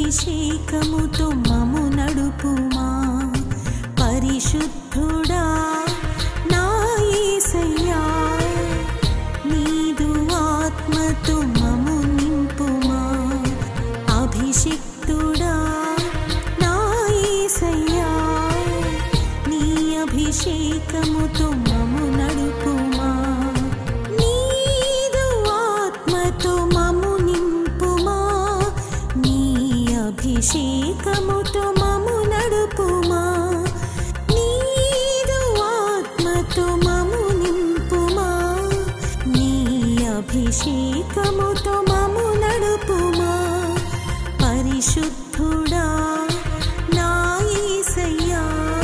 అభిషేకముతో మము నడుపుమా పరిశుద్ధుడా నా యేసయ్యా నీదు ఆత్మతో మము నింపుమా అభిషిక్తుడా నా యేసయ్యా నీ అభిషేకముతో మము నడుపుమా నీదు ఆత్మతో మము నింపుమా నీ అభిషేకముతో మము నడుపుమా నీదు ఆత్మతో మము నింపుమా నీ అభిషేకముతో మము నడుపుమా పరిశుద్ధుడా నా యేసయ్యా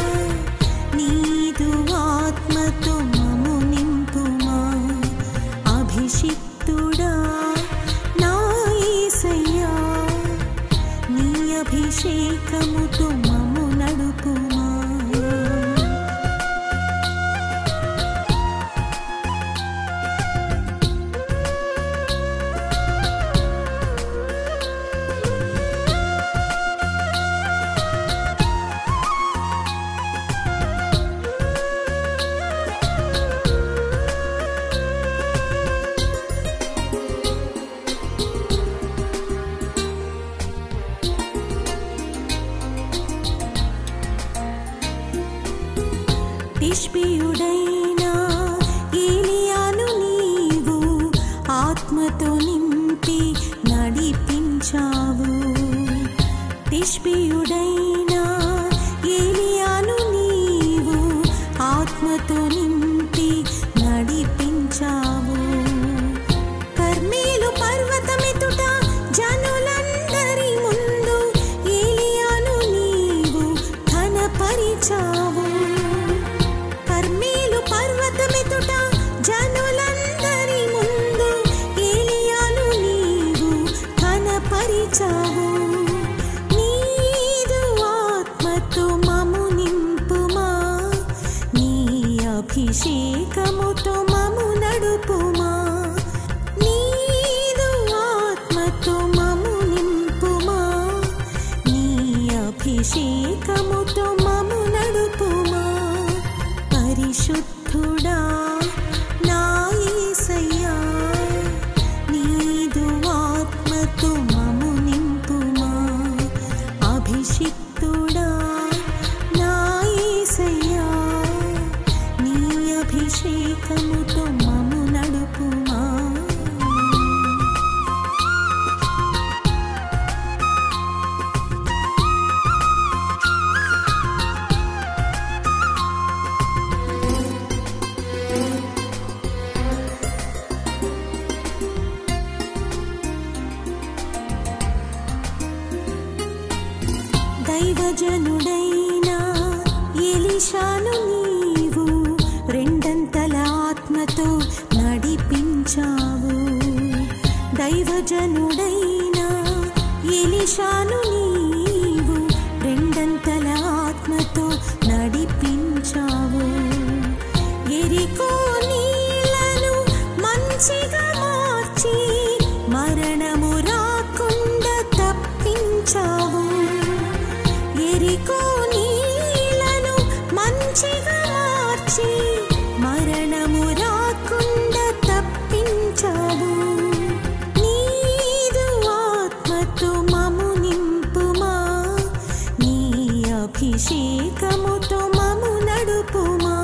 నీదు ఆత్మతో మము నింపుమా అభిషిక్తుడా నా యేసయ్యా నీ అభిషేకముతో మము నడుపుమా తిష్బియుడైన ఏలియాను నీవు ఆత్మతో నింపి నడిపించావు తిష్బియుడైన ఏలియాను నీవు ఆత్మతో నింపి నడిపించావు కర్మేలు పర్వతమెదుట జనులందరి ముందు ఏలియాను నీవు ఘనపరిచావు కర్మేలు పర్వతమెదుట జనులందరి ముందు ఏలియాను నీవు ఘనపరిచావు నీదు ఆత్మతో మము నింపుమా నీ అభిషేకముతో మము నడుపుమా నీదు ఆత్మతో మము నింపుమా నీ అభిషేకముతో మము నడుపుమా పరిశుద్ధుడా నా యేసయ్యా నీదు ఆత్మతో మము నింపుమా అభిషిక్తుడా నా యేసయ్యా నీ అభిషేకముతో మము నడుపుమా దైవజనుడైన ఎలిషాను నీవు రెండంతల ఆత్మతో నడిపించావు దైవజనుడైన ఎలిషాను నీవు రెండంతల ఆత్మతో నడిపించావు ఎరికో నీళ్లను మంచిగా మార్చి మరణము రాకుండా తప్పించావు ఎరికో నీళ్లను మంచిగా మార్చి మరణము రాకుండా తప్పించావు నీదు ఆత్మతో మము నింపుమా నీ అభిషేకముతో మము నడుపుమా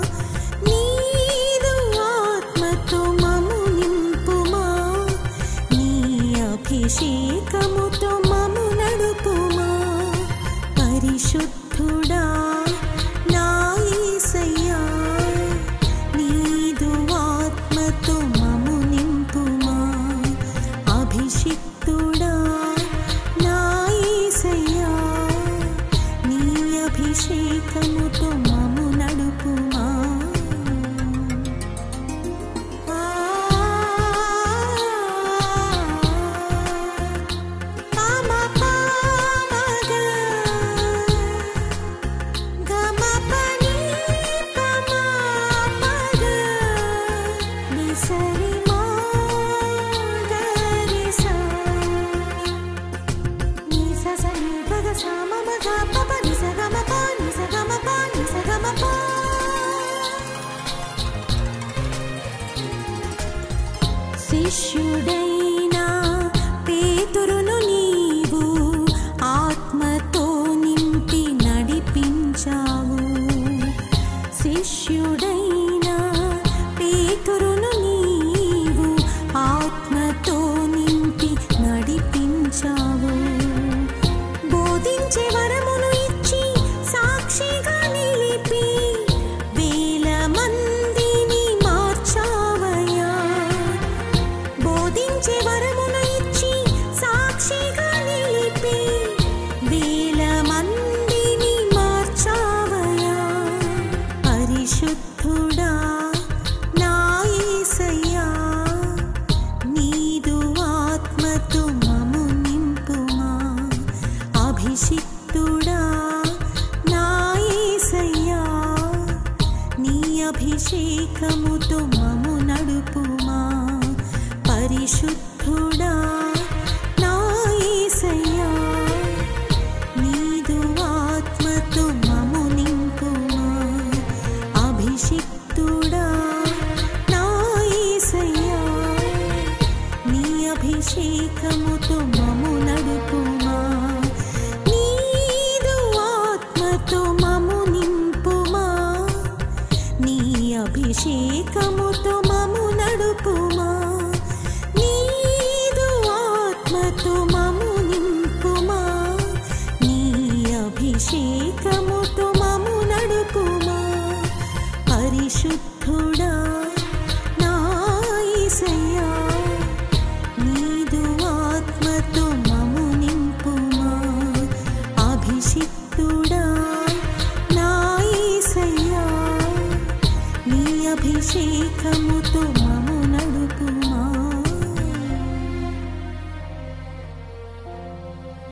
నీదు ఆత్మతో మము నింపుమా నీ అభిషేకముతో మము నడుపుమా పరిశుద్ధుడా నా యేసయ్యా నీదు ఆత్మతో మము నింపుమా అభిషిక్తుడా నా యేసయ్యా నీ అభిషేకముతో మము నడుపుమా పామ పామగా గమ పని పమ పగ నిసరి మా గరి సా అభిషేకముతో మము నడుపుమా పరిశుద్ధుడా నా యేసయ్యా నీదు ఆత్మతో మము నింపుమా అభిషిక్తుడా నా యేసయ్యా నీ అభిషేకముతో మము నడుపుమా నీదు ఆత్మతో మము నింపుమా నీ అభిషేకముతో మము నడుపుమా నీదు ఆత్మతో మము